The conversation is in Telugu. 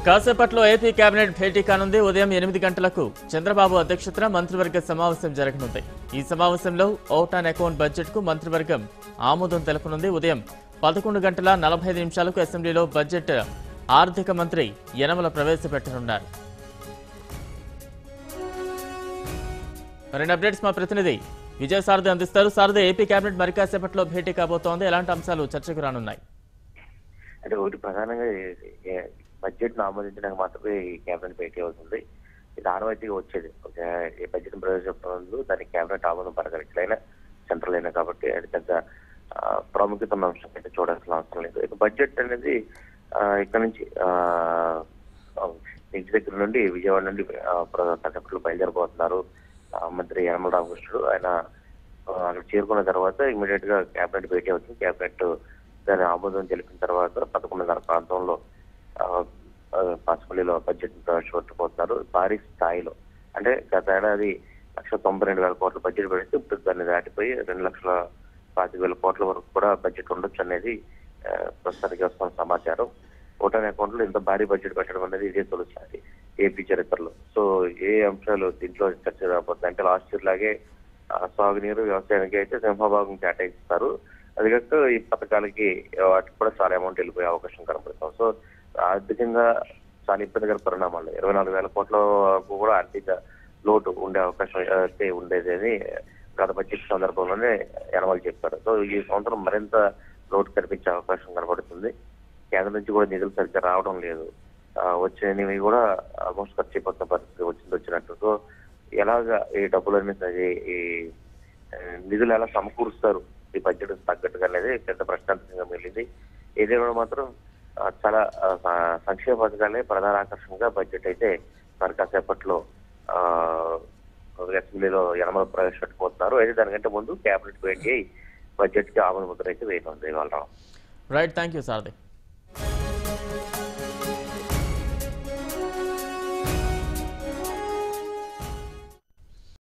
కాసేపట్లో ఏపీ కేబినెట్ భేటీ కానుంది ఉదయం ఎనిమిది గంటలకు చంద్రబాబు అధ్యక్షతన మంత్రివర్గ సమావేశం జరగనుంది ఈ సమావేశంలో అవుట్ ఆన్ అకౌంట్ బడ్జెట్ కు మంత్రివర్గం ఆమోదం తెలపనుంది ఉదయం పదకొండు గంటల నలభై ఐదు నిమిషాలకు అసెంబ్లీలో బడ్జెట్ ఆర్థిక మంత్రి యనమల ప్రవేశపెట్టనున్నారు మరిన్ని అప్డేట్స్ మా ప్రతినిధి విజయ సారథి అందిస్తారు సారథి ఏపీ కేబినెట్ మరి కాసేపట్లో భేటీ కాబోతోంది ఎలాంటి అంశాలు చర్చకు రానున్నాయి అంటే ఒకటి ప్రధానంగా బడ్జెట్ ను ఆమోదించడానికి మాత్రమే ఈ కేబినెట్ భేటీ అవుతుంది ఇది ఆనవాయితీగా వచ్చేది ఒక ఈ బడ్జెట్ ప్రవేశపెట్టడంలో దానికి కేబినెట్ ఆమోదం పలకరించలైనా సెంట్రల్ అయినా కాబట్టి అది పెద్ద ఆ, ప్రాముఖ్యత ఉన్న అంశం అయితే చూడాల్సిన అవసరం లేదు ఇక బడ్జెట్ అనేది ఆ, ఇక్కడ నుంచి ఆ, ఆ, ఇంటి దగ్గర నుండి విజయవాడ నుండి ఆ, ప్ర- కలెక్టర్లు బయలుదేరబోతున్నారు ఆ, మంత్రి యనమల రామకృష్ణుడు ఆయన ఆ, అక్కడ చేరుకున్న తర్వాత ఇమీడియట్ గా కేబినెట్ భేటీ అవుతుంది కేబినెట్ దాని ఆమోదం తెలిపిన తర్వాత పదకొండున్నర ప్రాంతంలో ఆ, ఆ, పాసపల్లిలో బడ్జెట్ ప్రవేశపెట్టబోతున్నారు భారీ స్థాయిలో అంటే గత ఏడాది లక్ష తొంభై రెండు వేల కోట్ల బడ్జెట్ పెడితే ఇప్పుడు దాన్ని దాటిపోయి రెండు లక్షల పాతిక వేల కోట్ల వరకు కూడా బడ్జెట్ ఉండొచ్చు అనేది ఆ, ప్రస్తుతానికి వస్తున్న సమాచారం ఓటాన్ అకౌంట్ లో ఇంత భారీ బడ్జెట్ పెట్టడం అనేది ఇదే తొలిసారి ఏపీ చరిత్రలో సో ఏ అంశాలు దీంట్లో చర్చ రాబోతుంది అంటే లాస్ట్ ఇయర్ లాగే ఆ, సాగునీరు వ్యవసాయానికి అయితే సింహభాగం కేటాయిస్తారు అది కాక ఈ పథకాలకి వాటికి కూడా చాలా అమౌంట్ వెళ్ళిపోయే అవకాశం కనపడతాం సో ఆర్థికంగా చాలా ఇబ్బందికర పరిణామాలు ఇరవై నాలుగు వేల కోట్ల వరకు కూడా ఆర్థిక లోటు ఉండే అవకాశం అయితే ఉండేది అని గత బడ్జెట్ సందర్భంలోనే యనమలు చెప్పారు సో ఈ సంవత్సరం మరింత లోటు కనిపించే అవకాశం కనబడుతుంది కేంద్రం నుంచి కూడా నిధులు సరిగ్గా రావడం లేదు ఆ, వచ్చినవి కూడా ఆల్మోస్ట్ ఖర్చు అయిపోతున్న పరిస్థితి వచ్చింది వచ్చినట్టు సో ఎలాగా ఈ డబ్బులన్నీ ఈ- ఈ ఆ, నిధులు ఎలా సమకూరుస్తారు ఈ బడ్జెట్ తగ్గట్టుగా అనేది పెద్ద ప్రశ్నార్థకంగా మిగిలింది ఏదైనా మాత్రం ఆ, చాలా ఆ, స- సంక్షేమ పథకాలే ప్రధాన ఆకర్షణగా బడ్జెట్ అయితే మరి కాసేపట్లో ఆ, అసెంబ్లీలో యనమల ప్రవేశపెట్టబోతున్నారు అయితే దానికంటే ముందు కేబినెట్ భేటీ అయి బడ్జెట్ కి ఆమోద ముద్ర అయితే వేయనుంది ఇవాళ రైట్ థ్యాంక్ యూ సారథి